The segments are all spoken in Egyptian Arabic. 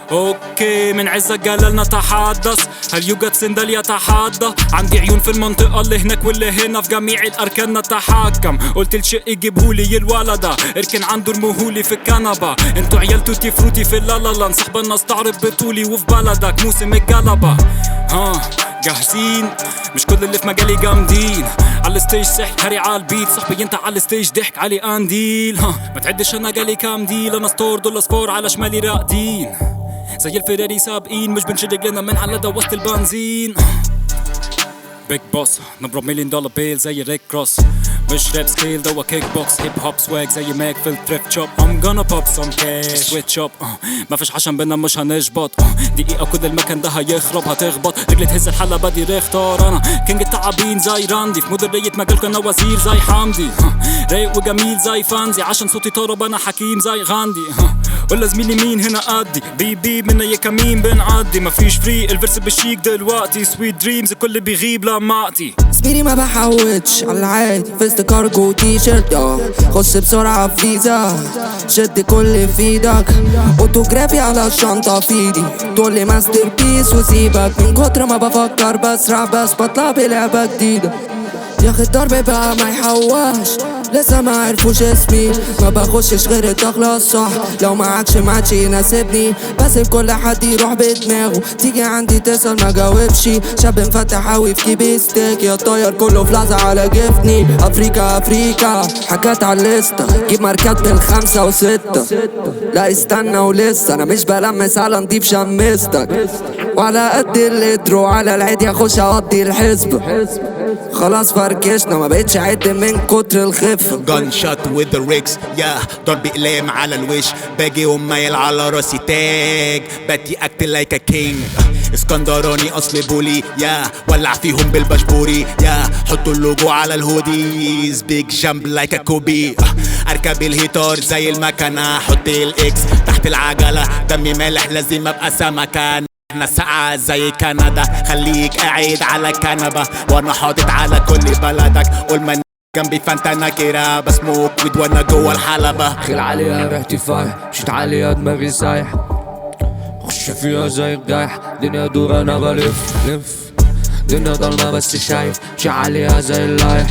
اوكي من عزك قال لنا تحدث هل يوجد سندل يتحدى عندي عيون في المنطقة اللي هناك واللي هنا في جميع الأركان نتحكم قلت الشق يجيبهولي الولدة اركن عنده رموهولي في الكنبة انتو عيال توتي فروتي في اللالا صاحب الناس تعرف بطولي وفي بلدك موسم الجلبة ها جاهزين مش كل اللي في مجالي جامدين على الستيج سحت هري على البيت صاحبي انت على الستيج ضحك علي قنديل ها ما تعدش انا جالي كام ديل انا ستور دول اصفار على شمالي راقدين زي الفيراري سابقين مش بنشد رجلنا من على دواسة البنزين بيج بوس نضرب مليون دولار بيل زي ريك كروس مش راب سكيل دوا كيك بوكس هيب هوب سواج زي ماك في التريب شوب I'm gonna pop some cash سويتش اب ما فيش عشان بينا مش هنشبط uh, دقيقة كل المكان ده هيخرب هتخبط رجلي تهز الحلة بدي اختار انا كينج التعابين زي راندي في مديرية مجالكم انا وزير زي حمدي uh, رايق وجميل زي فانزي عشان صوتي طرب انا حكيم زي غاندي uh, ولا زميلي مين هنا قدي بي بي منا يا كمين بنعدي مفيش فري الفرس بالشيك دلوقتي سويت دريمز الكل بيغيب لما اعطي زميلي ما بحوتش على العادي فيست كارجو تي شيرت اه خش بسرعة في فيزا شد كل في ايدك اوتوجرافي على الشنطة في ايدي تقولي ماستر بيس وسيبك من كتر ما بفكر بسرع بس بطلع بلعبة جديدة يا اخي الضرب بقى ما يحواش لسه ما عرفوش اسمي ما بخشش غير تخلص صح لو معكش معادش يناسبني بسيب كل حد يروح بدماغه تيجي عندي تسأل ما جاوبش شاب مفتح اوي في كيبي ستيك يا طاير كله فلازة على جفني افريكا افريكا حكات على الليسته جيب ماركات بالخمسة وستة لا استنى ولسه انا مش بلمس على نضيف شمستك وعلى قد اللتر وعلى العيد اخش اقضي الحسبة خلاص فركشنا ما بقتش اعد من كتر الخفة جان شوت وذ ذا ريكس يا ضرب اقلام على الوش باجي ومايل على راسي تاج باتي اكت لايك ا كينج اسكندراني اصل بولي يا ولع فيهم بالبشبوري يا حطوا اللوجو على الهوديز بيج جامب لايك ا كوبي اركب الهيتار زي المكنه حط الاكس تحت العجله دمي مالح لازم ابقى سمكه احنا ساقعة زي كندا خليك قاعد على كنبة وانا حاطط على كل بلدك قول ما جنبي فانت نكرة بسموك ويد وانا جوه الحلبة خيل عليها ريحتي فايح مشيت عليها دماغي سايح خش فيها زي الجايح دنيا دور انا بلف لف دنيا ضلمة بس شايف مشي عليها زي اللايح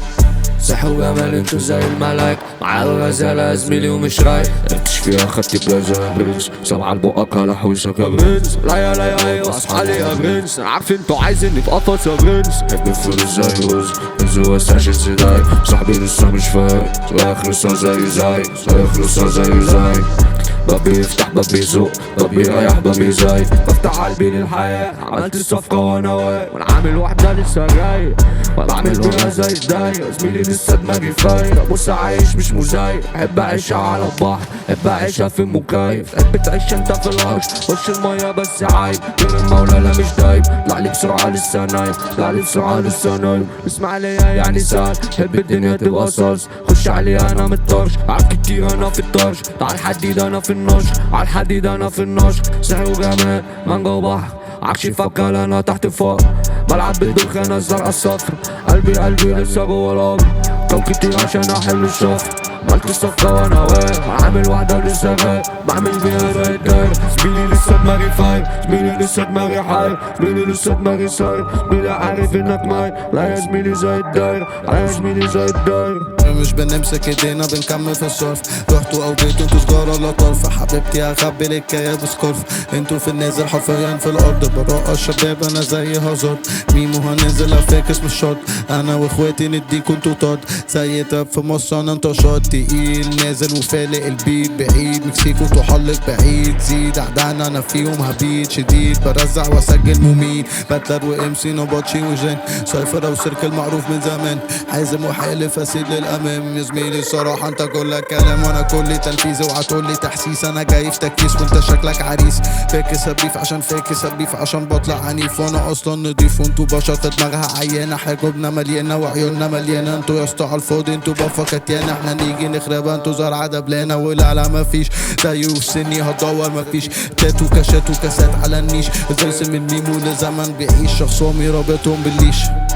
صحي وجمال انتو زي الملاك معايا الغزالة زميلي ومش رايق قرتش فيها خدت بلازا يا برنس سامع لبقك على حوشك يا برنس لا يا لا يا ايوه اصحى لي يا برنس انا عارف انتو عايزيني في قفص يا برنس حب الفلوس زي رز انزل وسعش الزداي صاحبي لسه مش فايق صايخ لسه زي زي صايخ لسه زي زي بابي يفتح بابي يزق بابي يريح بابي زي بفتح قلبي للحياة عملت الصفقة وانا واقف وانا عامل واحدة لسه جاي بعمل بيها زي الداية زميلي لسه دماغي فايقة بص عايش مش مزايد احب اعيشها على البحر احب اعيشها في مكيف تحب تعيش انت في العرش خش المية بس عايب غير المولى لا مش دايب طلع لي بسرعة لسه نايم طلع لي بسرعة لسه نايم اسمع ليا يعني سهل حب الدنيا تبقى صلص خش عليها انا متطرش عارف كتير انا في الطرش على الحديد انا في النشر على الحديد انا في النشر سحر وجمال مانجا وبحر عكش يفكر انا تحت فوق بلعب بالدخان الزرقاء الصفرا قلبي قلبي لسه جوه القبر كم كتير عشان احل الشفر عملت الصفقة وانا واقف عامل واحدة ولسه غايب بعمل بيها زي الدايرة زميلي لسه دماغي فاير زميلي لسه دماغي حاير زميلي لسه دماغي صاير زميلي عارف انك مايل لا يا زميلي زي الدايرة لا يا زميلي زي الدايرة مش بنمسك ايدينا بنكمل في الصرف رحتوا او جيتوا انتوا سجارة ولا طرف حبيبتي اخبي لك يا بسكرف انتوا في النازل حرفيا في الارض برقص شباب انا زي هازارد ميمو هننزل افاكس مش شرط انا واخواتي نديكوا انتوا طرد زي تاب في مصر انا انتشرت تقيل نازل وفالق البيت بعيد مكسيكو تحلق بعيد زيد عدانا انا فيهم هبيد شديد برزع واسجل مميت باتلر وامسي نبطشي وجن سايفر او سيركل معروف من زمان حازم وحالف اسيد للامام يا زميلي الصراحه انت كلك كلام وانا كل تنفيذ اوعى تقول لي تحسيس انا جاي في تكيس وانت شكلك عريس فاكس هبيف عشان فاكس هبيف عشان بطلع عنيف وانا اصلا نضيف وانتوا بشر في دماغها عيانه حجوبنا مليانه وعيوننا مليانه انتوا يا اسطى على الفاضي انتوا بفا كتيانه احنا نيجي نخربها انتوا زرعه دبلانه والعلا مفيش زيه في سني هتدور مفيش تاتو كاشات وكاسات على النيش ازاي من ميمو لزمن بيعيش شخصهم رابطهم بالليش